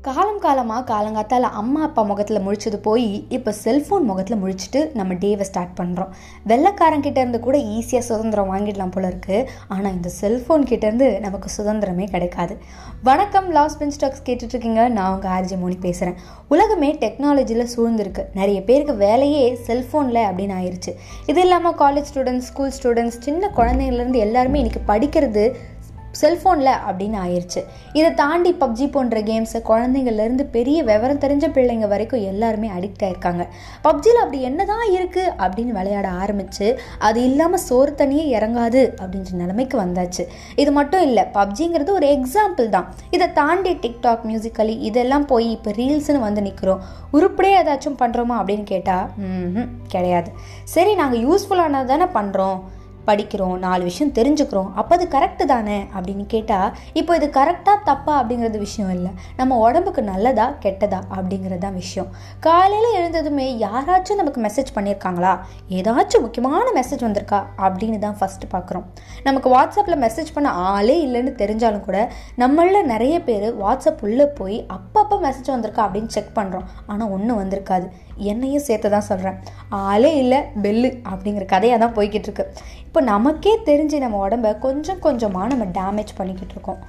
காலம் காலமாக காலங்காத்தால் அம்மா அப்பா முகத்தில் முழிச்சது போய் இப்போ செல்ஃபோன் முகத்தில் முழிச்சிட்டு நம்ம டேவை ஸ்டார்ட் பண்ணுறோம் வெள்ளைக்காரங்கிட்ட இருந்து கூட ஈஸியாக சுதந்திரம் வாங்கிடலாம் போல இருக்குது ஆனால் இந்த செல்ஃபோன் கிட்டேருந்து நமக்கு சுதந்திரமே கிடைக்காது வணக்கம் லாஸ் பென் ஸ்டாக்ஸ் கேட்டுட்ருக்கீங்க நான் உங்கள் ஆர்ஜி மோனி பேசுகிறேன் உலகமே டெக்னாலஜியில் சூழ்ந்திருக்கு நிறைய பேருக்கு வேலையே செல்ஃபோனில் அப்படின்னு ஆயிடுச்சு இது இல்லாமல் காலேஜ் ஸ்டூடெண்ட்ஸ் ஸ்கூல் ஸ்டூடெண்ட்ஸ் சின்ன குழந்தைங்கள்லேருந்து எல்லாருமே இன்றைக்கி படிக்கிறது செல்ஃபோனில் அப்படின்னு ஆயிடுச்சு இதை தாண்டி பப்ஜி போன்ற கேம்ஸை குழந்தைங்கள்லேருந்து பெரிய விவரம் தெரிஞ்ச பிள்ளைங்க வரைக்கும் எல்லாருமே அடிக்ட் ஆயிருக்காங்க பப்ஜியில் அப்படி என்ன தான் இருக்குது அப்படின்னு விளையாட ஆரம்பித்து அது இல்லாமல் சோறு தண்ணியே இறங்காது அப்படின்ற நிலைமைக்கு வந்தாச்சு இது மட்டும் இல்லை பப்ஜிங்கிறது ஒரு எக்ஸாம்பிள் தான் இதை தாண்டி டிக்டாக் மியூசிக்கலி இதெல்லாம் போய் இப்போ ரீல்ஸ்னு வந்து நிற்கிறோம் உருப்படியே ஏதாச்சும் பண்ணுறோமா அப்படின்னு கேட்டால் கிடையாது சரி நாங்கள் யூஸ்ஃபுல்லானது தானே பண்ணுறோம் படிக்கிறோம் நாலு விஷயம் தெரிஞ்சுக்கிறோம் அப்போ அது கரெக்டு தானே அப்படின்னு கேட்டால் இப்போ இது கரெக்டாக தப்பா அப்படிங்கிறது விஷயம் இல்லை நம்ம உடம்புக்கு நல்லதா கெட்டதா அப்படிங்கிறது தான் விஷயம் காலையில் எழுந்ததுமே யாராச்சும் நமக்கு மெசேஜ் பண்ணியிருக்காங்களா ஏதாச்சும் முக்கியமான மெசேஜ் வந்திருக்கா அப்படின்னு தான் ஃபஸ்ட்டு பார்க்குறோம் நமக்கு வாட்ஸ்அப்பில் மெசேஜ் பண்ண ஆளே இல்லைன்னு தெரிஞ்சாலும் கூட நம்மளில் நிறைய பேர் வாட்ஸ்அப் உள்ளே போய் அப்பப்போ மெசேஜ் வந்திருக்கா அப்படின்னு செக் பண்ணுறோம் ஆனால் ஒன்றும் வந்திருக்காது என்னையும் சேர்த்து தான் சொல்கிறேன் ஆளே இல்லை பெல்லு அப்படிங்கிற கதையாக தான் போய்கிட்டு இருக்கு இப்போ நமக்கே தெரிஞ்சு நம்ம உடம்ப கொஞ்சம் கொஞ்சமாக நம்ம டேமேஜ் பண்ணிக்கிட்டு இருக்கோம்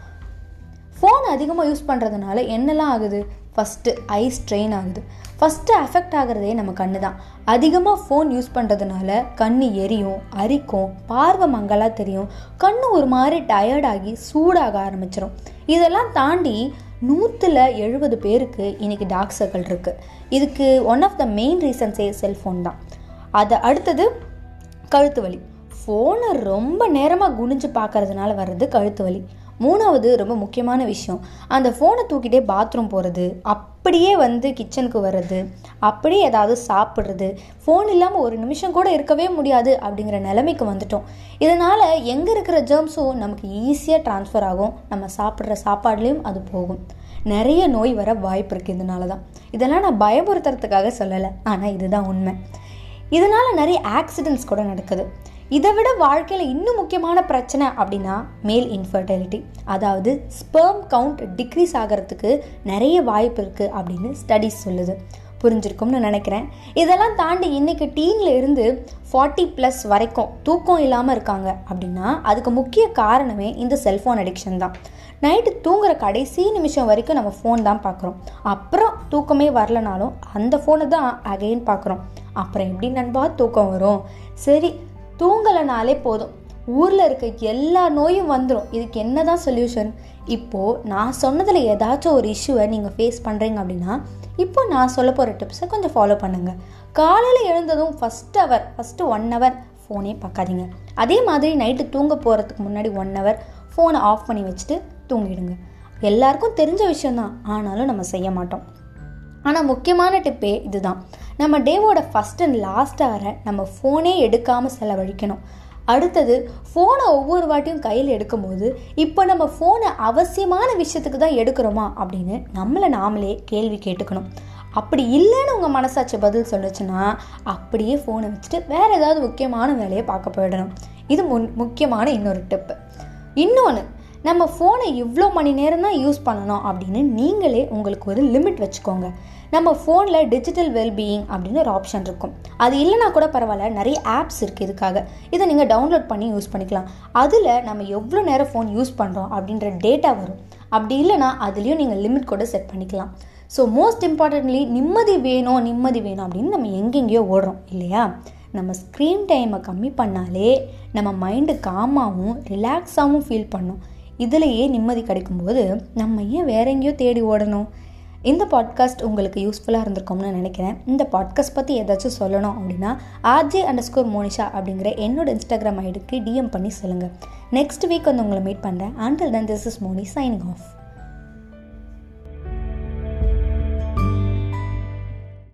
ஃபோன் அதிகமாக யூஸ் பண்ணுறதுனால என்னெல்லாம் ஆகுது ஃபஸ்ட்டு ஐ ஸ்ட்ரெயின் ஆகுது ஃபஸ்ட்டு அஃபெக்ட் ஆகிறதே நம்ம கண்ணு தான் அதிகமாக ஃபோன் யூஸ் பண்ணுறதுனால கண்ணு எரியும் அரிக்கும் பார்வை மங்கலாக தெரியும் கண்ணு ஒரு மாதிரி டயர்டாகி சூடாக ஆரம்பிச்சிடும் இதெல்லாம் தாண்டி நூற்றில் எழுபது பேருக்கு இன்றைக்கி டார்க் சர்க்கிள் இருக்குது இதுக்கு ஒன் ஆஃப் த மெயின் ரீசன்ஸே செல்ஃபோன் தான் அதை அடுத்தது கழுத்து வலி ஃபோனை ரொம்ப நேரமாக குனிஞ்சு பார்க்கறதுனால வர்றது கழுத்து வலி மூணாவது ரொம்ப முக்கியமான விஷயம் அந்த ஃபோனை தூக்கிட்டே பாத்ரூம் போகிறது அப்படியே வந்து கிச்சனுக்கு வர்றது அப்படியே ஏதாவது சாப்பிட்றது ஃபோன் இல்லாமல் ஒரு நிமிஷம் கூட இருக்கவே முடியாது அப்படிங்கிற நிலைமைக்கு வந்துட்டோம் இதனால் எங்கே இருக்கிற ஜேர்ம்ஸும் நமக்கு ஈஸியாக ட்ரான்ஸ்ஃபர் ஆகும் நம்ம சாப்பிட்ற சாப்பாடுலேயும் அது போகும் நிறைய நோய் வர வாய்ப்பு இருக்குது இதனால தான் இதெல்லாம் நான் பயமுறுத்துறதுக்காக சொல்லலை ஆனால் இதுதான் உண்மை இதனால் நிறைய ஆக்சிடென்ட்ஸ் கூட நடக்குது இதை விட வாழ்க்கையில் இன்னும் முக்கியமான பிரச்சனை அப்படின்னா மேல் இன்ஃபர்டிலிட்டி அதாவது ஸ்பெர்ம் கவுண்ட் டிக்ரீஸ் ஆகிறதுக்கு நிறைய வாய்ப்பு இருக்குது அப்படின்னு ஸ்டடிஸ் சொல்லுது புரிஞ்சிருக்கும்னு நினைக்கிறேன் இதெல்லாம் தாண்டி இன்றைக்கி டீனில் இருந்து ஃபார்ட்டி ப்ளஸ் வரைக்கும் தூக்கம் இல்லாமல் இருக்காங்க அப்படின்னா அதுக்கு முக்கிய காரணமே இந்த செல்ஃபோன் அடிக்ஷன் தான் நைட்டு தூங்குற கடைசி நிமிஷம் வரைக்கும் நம்ம ஃபோன் தான் பார்க்குறோம் அப்புறம் தூக்கமே வரலனாலும் அந்த ஃபோனை தான் அகைன் பார்க்குறோம் அப்புறம் எப்படி நண்பா தூக்கம் வரும் சரி தூங்கலைனாலே போதும் ஊரில் இருக்க எல்லா நோயும் வந்துடும் இதுக்கு என்ன தான் சொல்யூஷன் இப்போது நான் சொன்னதில் ஏதாச்சும் ஒரு இஷ்யூவை நீங்கள் ஃபேஸ் பண்ணுறீங்க அப்படின்னா இப்போ நான் சொல்ல போகிற டிப்ஸை கொஞ்சம் ஃபாலோ பண்ணுங்கள் காலையில் எழுந்ததும் first hour first one hour ஃபோனே பார்க்காதீங்க அதே மாதிரி நைட்டு தூங்க போகிறதுக்கு முன்னாடி ஒன் ஹவர் ஃபோனை ஆஃப் பண்ணி வச்சுட்டு தூங்கிடுங்க எல்லாருக்கும் தெரிஞ்ச விஷயந்தான் ஆனாலும் நம்ம செய்ய மாட்டோம் ஆனால் முக்கியமான டிப்பே இதுதான் நம்ம டேவோட ஃபஸ்ட் அண்ட் லாஸ்ட் ஹவரை நம்ம ஃபோனே எடுக்காமல் செலவழிக்கணும் அடுத்தது ஃபோனை ஒவ்வொரு வாட்டியும் கையில் எடுக்கும்போது இப்போ நம்ம ஃபோனை அவசியமான விஷயத்துக்கு தான் எடுக்கிறோமா அப்படின்னு நம்மளை நாமளே கேள்வி கேட்டுக்கணும் அப்படி இல்லைன்னு உங்கள் மனசாட்சி பதில் சொல்லுச்சுன்னா அப்படியே ஃபோனை வச்சுட்டு வேறு ஏதாவது முக்கியமான வேலையை பார்க்க போயிடணும் இது முன் முக்கியமான இன்னொரு டிப்பு இன்னொன்று நம்ம ஃபோனை இவ்வளோ மணி நேரம் தான் யூஸ் பண்ணணும் அப்படின்னு நீங்களே உங்களுக்கு ஒரு லிமிட் வச்சுக்கோங்க நம்ம ஃபோனில் டிஜிட்டல் வெல்பீயிங் அப்படின்னு ஒரு ஆப்ஷன் இருக்கும் அது இல்லைனா கூட பரவாயில்ல நிறைய ஆப்ஸ் இருக்குது இதுக்காக இதை நீங்கள் டவுன்லோட் பண்ணி யூஸ் பண்ணிக்கலாம் அதில் நம்ம எவ்வளோ நேரம் ஃபோன் யூஸ் பண்ணுறோம் அப்படின்ற டேட்டா வரும் அப்படி இல்லைனா அதுலேயும் நீங்கள் லிமிட் கூட செட் பண்ணிக்கலாம் ஸோ மோஸ்ட் இம்பார்ட்டன்ட்லி நிம்மதி வேணும் நிம்மதி வேணும் அப்படின்னு நம்ம எங்கெங்கேயோ ஓடுறோம் இல்லையா நம்ம ஸ்க்ரீன் டைமை கம்மி பண்ணாலே நம்ம மைண்டு காமாகவும் ரிலாக்ஸாகவும் ஃபீல் பண்ணும் இதிலையே நிம்மதி கிடைக்கும்போது நம்ம ஏன் வேற எங்கேயோ தேடி ஓடணும் இந்த பாட்காஸ்ட் உங்களுக்கு யூஸ்ஃபுல்லாக இருந்திருக்கும்னு நினைக்கிறேன் இந்த பாட்காஸ்ட் பற்றி ஏதாச்சும் சொல்லணும் அப்படின்னா ஆர்ஜே அண்டர் ஸ்கோர் மோனிஷா அப்படிங்கிற என்னோட இன்ஸ்டாகிராம் ஐடிக்கு டிஎம் பண்ணி சொல்லுங்கள் நெக்ஸ்ட் வீக் வந்து உங்களை மீட் பண்ணுறேன் until then this is Moni signing of